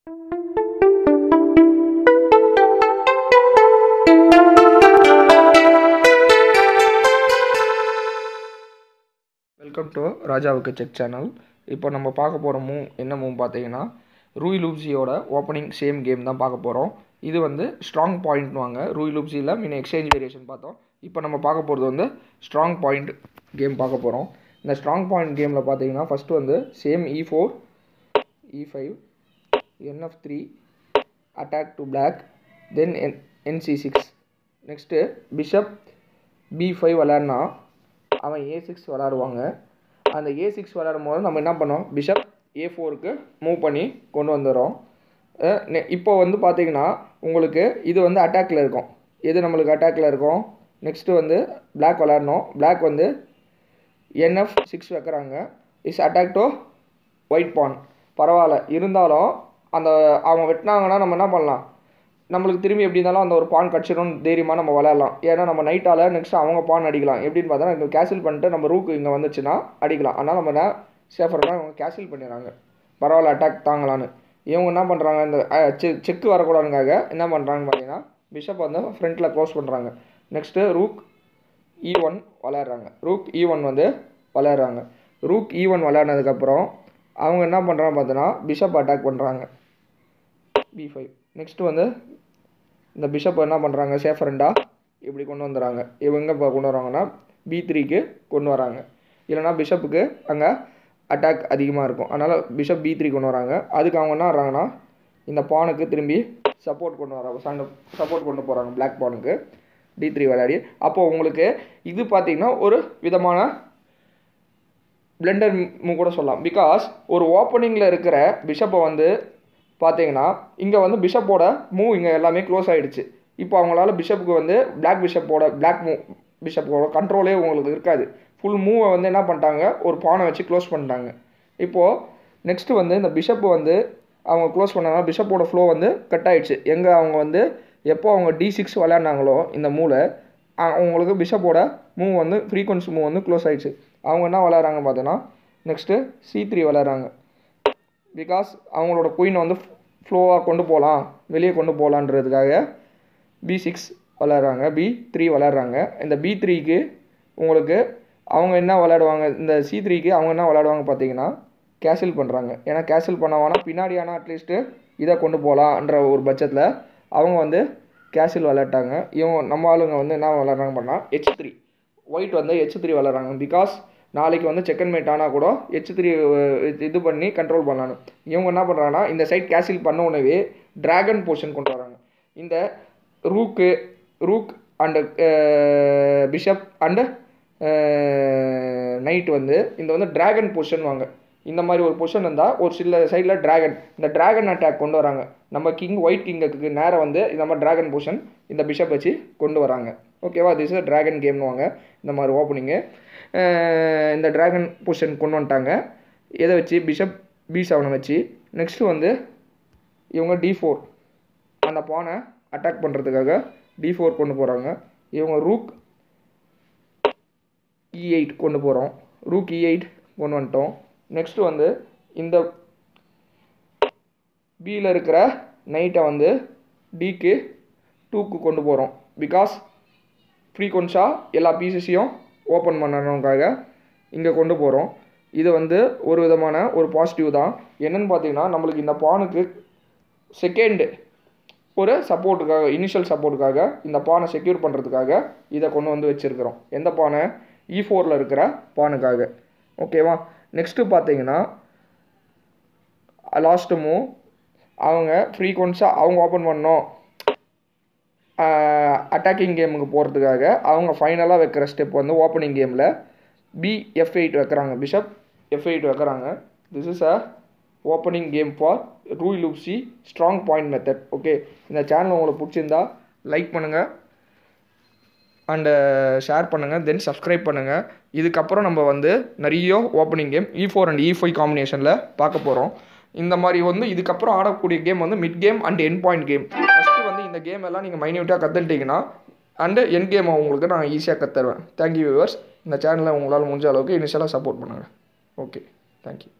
welcome to ராஜாவுக்கு check channel இப்போ நம்ம பார்க்க போகிற மூவ் என்ன மூவ் பார்த்தீங்கன்னா ரூய் லூப்ஸியோட ஓப்பனிங் சேம் கேம் தான் பார்க்க போகிறோம் இது வந்து ஸ்ட்ராங் பாயிண்ட் வாங்க ரூய் லூப்ஸியில் மீன் எக்ஸ்சேஞ்ச் வேரியேஷன் பார்த்தோம் இப்போ நம்ம பார்க்க போகிறது வந்து ஸ்ட்ராங் பாயிண்ட் கேம் பார்க்க போகிறோம் இந்த ஸ்ட்ராங் பாயிண்ட் கேமில் பார்த்தீங்கன்னா ஃபஸ்ட்டு வந்து same e four e five N F three attack to black then N N C six next bishop b five விளாட்னா அவன் ஏ சிக்ஸ் விளாடுவாங்க அந்த ஏ சிக்ஸ் விளாடும் போது நம்ம என்ன பண்ணோம் பிஷப் ஏ ஃபோருக்கு மூவ் பண்ணி கொண்டு வந்துடுறோம் அஹ் நெ- இப்போ வந்து பார்த்தீங்கன்னா உங்களுக்கு இது வந்து அட்டாக்ல இருக்கும் எது நம்மளுக்கு அட்டாக்ல இருக்கும் நெக்ஸ்ட்டு வந்து Black விளாடணும் Black வந்து என்எஃப் சிக்ஸ் வைக்கிறாங்க is attack to white pawn பரவாயில்ல இருந்தாலும் அந்த அவங்க வெட்டினாங்கன்னா நம்ம என்ன பண்ணலாம் நம்மளுக்கு திரும்பி எப்படி இருந்தாலும் அந்த ஒரு பான் கடிச்சிடும்னு தைரியமாக நம்ம விளையாடலாம் ஏன்னா நம்ம நைட்டால் நெக்ஸ்ட் அவங்க பான் அடிக்கலாம் எப்படின்னு பார்த்தா இங்கே கேன்சல் பண்ணிட்டு நம்ம ரூக்கு இங்கே வந்துச்சுன்னா அடிக்கலாம் ஆனால் நம்ம என்ன சேஃபர்னா இவங்க கேன்சல் பண்ணிடுறாங்க பரவாயில்ல அட்டாக் தாங்கலான்னு இவங்க என்ன பண்ணுறாங்க இந்த செக் வரக்கூடாதுக்காக என்ன பண்ணுறாங்கன்னு பார்த்தீங்கன்னா பிஷப் வந்து ஃப்ரண்ட்டில் க்ளோஸ் பண்ணுறாங்க நெக்ஸ்ட்டு ரூக் இ ஒன் விளையாடுறாங்க ரூக் இ ஒன் வந்து விளையாடுறாங்க ரூக் இ ஒன் விளையாடினதுக்கப்புறம் அவங்க என்ன பண்ணுறாங்க பார்த்தோன்னா பிஷப் அட்டாக் பண்ணுறாங்க பி ஃபைவ் நெக்ஸ்ட்டு வந்து இந்த பிஷப் என்ன பண்ணுறாங்க சேஃபரண்டாக இப்படி கொண்டு வந்துடுறாங்க இவங்க இப்போ கொண்டு வராங்கன்னா பி த்ரீக்கு கொண்டு வராங்க இல்லைனா பிஷப்புக்கு அங்கே அட்டாக் அதிகமாக இருக்கும் அதனால் பிஷப் பி த்ரீ கொண்டு வராங்க அதுக்கு அவங்க என்ன வர்றாங்கன்னா இந்த பானுக்கு திரும்பி சப்போர்ட் கொண்டு வராங்க சண்டை சப்போர்ட் கொண்டு போகிறாங்க பிளாக் பானுக்கு டி த்ரீ விளையாடி அப்போ உங்களுக்கு இது பார்த்தீங்கன்னா ஒரு விதமான பிளெண்டர் மூவ் கூட சொல்லலாம் பிகாஸ் ஒரு ஓப்பனிங்கில் இருக்கிற பிஷப்பை வந்து பார்த்தீங்கன்னா இங்கே வந்து பிஷப்போட மூவ் இங்கே எல்லாமே க்ளோஸ் ஆகிடுச்சு இப்போ அவங்களால பிஷப்புக்கு வந்து பிளாக் பிஷப்போட பிளாக் மூவ் பிஷப்போட கண்ட்ரோலே உங்களுக்கு இருக்காது ஃபுல் மூவை வந்து என்ன பண்ணிட்டாங்க ஒரு பானை வச்சு க்ளோஸ் பண்ணிட்டாங்க இப்போது நெக்ஸ்ட்டு வந்து இந்த பிஷப் வந்து அவங்க க்ளோஸ் பண்ணனால பிஷப்போட ஃப்ளோ வந்து கட் ஆயிடுச்சு எங்கே அவங்க வந்து எப்போ அவங்க டி சிக்ஸ் விளையாடினாங்களோ இந்த மூவில் அவங்களுக்கு பிஷப்போட மூவ் வந்து ஃப்ரீக்வன்சி மூவ் வந்து க்ளோஸ் ஆயிடுச்சு அவங்க என்ன விளையாடுறாங்க பார்த்தோன்னா நெக்ஸ்ட்டு சி த்ரீ விளையாடுறாங்க பிகாஸ் அவங்களோட குயினை வந்து ஃப்ளோவாக கொண்டு போகலாம் வெளியே கொண்டு போகலான்றதுக்காக பி சிக்ஸ் விளையாடுறாங்க பி த்ரீ விளையாடுறாங்க இந்த பி த்ரீக்கு உங்களுக்கு அவங்க என்ன விளையாடுவாங்க இந்த சி த்ரீக்கு அவங்க என்ன விளையாடுவாங்க பார்த்தீங்கன்னா கேன்சல் பண்ணுறாங்க ஏன்னா கேன்சல் பண்ணவானா பின்னாடி ஆனால் அட்லீஸ்ட்டு இதை கொண்டு போகலான்ற ஒரு பட்சத்தில் அவங்க வந்து கேன்சல் விளையாட்டாங்க இவங்க நம்ம ஆளுங்க வந்து என்ன விளையாடுறாங்க பண்ணால் ஹெச் த்ரீ ஒயிட் வந்து ஹெச் த்ரீ விளையாடுறாங்க பிகாஸ் நாளைக்கு வந்து செகண்ட் மேட் ஆனால் கூட ஹெச் த்ரீ இது பண்ணி கண்ட்ரோல் பண்ணலான்னு இவங்க என்ன பண்ணுறாங்கன்னா இந்த சைட் கேன்சல் பண்ண உடனே டிராகன் போர்ஷன் கொண்டு வராங்க இந்த rook rook and bishop and knight வந்து இந்த வந்து டிராகன் பொசிஷன் வாங்க இந்த மாதிரி ஒரு பொசிஷன் இருந்தால் ஒரு சில சைடில் டிராகன் இந்த டிராகன் அட்டாக் கொண்டு வராங்க நம்ம கிங் ஒயிட் கிங்குக்கு நேரம் வந்து இந்த மாதிரி டிராகன் பொசிஷன் இந்த பிஷப் வச்சு கொண்டு வராங்க ஓகேவா திஸ் இஸ் டிராகன் கேம்னுவாங்க இந்த மாதிரி ஓப்பனிங்கு இந்த டிராகன் பொசிஷன் கொண்டு வந்துட்டாங்க எதை வச்சு பிஷப் பி செவனை வச்சு நெக்ஸ்ட்டு வந்து இவங்க டி ஃபோர் அந்த பானை அட்டாக் பண்ணுறதுக்காக டி ஃபோர் கொண்டு போகிறாங்க இவங்க ரூக் இ எயிட் கொண்டு போகிறோம் ரூக் இ எயிட் கொண்டு வந்துட்டோம் நெக்ஸ்ட் வந்து இந்த பியில் இருக்கிற நைட்டை வந்து டிக்கு டூக்கு கொண்டு போகிறோம் பிகாஸ் ஃப்ரீக்வன்ஸாக எல்லா பீசஸையும் ஓப்பன் பண்ணணுக்காக இங்கே கொண்டு போகிறோம் இது வந்து ஒரு விதமான ஒரு பாசிட்டிவ் தான் என்னன்னு பார்த்தீங்கன்னா நம்மளுக்கு இந்த பானுக்கு செகண்டு ஒரு சப்போர்ட்டுக்காக இனிஷியல் சப்போர்ட்டுக்காக இந்த பானை செக்யூர் பண்ணுறதுக்காக இதை கொண்டு வந்து வச்சுருக்கிறோம் எந்த பானை இ ஃபோரில் இருக்கிற பானுக்காக ஓகேவா நெக்ஸ்ட்டு பார்த்தீங்கன்னா லாஸ்ட்டு மூவ் அவங்க ஃப்ரீக்வன்ஸாக அவங்க ஓப்பன் பண்ணோம் அட்டாக்கிங் கேமுக்கு போகிறதுக்காக அவங்க ஃபைனலாக வைக்கிற ஸ்டெப் வந்து ஓப்பனிங் கேமில் பி எஃப் எயிட் வைக்கிறாங்க பிஷப் எஃப் எயிட் வைக்கிறாங்க this is a opening game for Ruy Lopez strong point method okay இந்த சேனல் உங்களுக்கு பிடிச்சிருந்தா லைக் பண்ணுங்கள் அண்டு ஷேர் பண்ணுங்கள் தென் சப்ஸ்கிரைப் பண்ணுங்கள் இதுக்கப்புறம் நம்ம வந்து நிறைய opening game e four and e five காம்பினேஷனில் பார்க்க போகிறோம் இந்த மாதிரி வந்து இதுக்கப்புறம் ஆடக்கூடிய கேம் வந்து mid game and end point game first வந்து இந்த கேம் எல்லாம் நீங்கள் மைன்யூட்டாக கற்றுக்கிட்டிங்கன்னா அண்டு என் கேம் உங்களுக்கு நான் ஈஸியாக கற்றுருவேன் தேங்க்யூ வியூவர்ஸ் இந்த சேனலை உங்களால் முடிஞ்ச அளவுக்கு இனிஷியலாக சப்போர்ட் பண்ணுங்கள் ஓகே தேங்க்யூ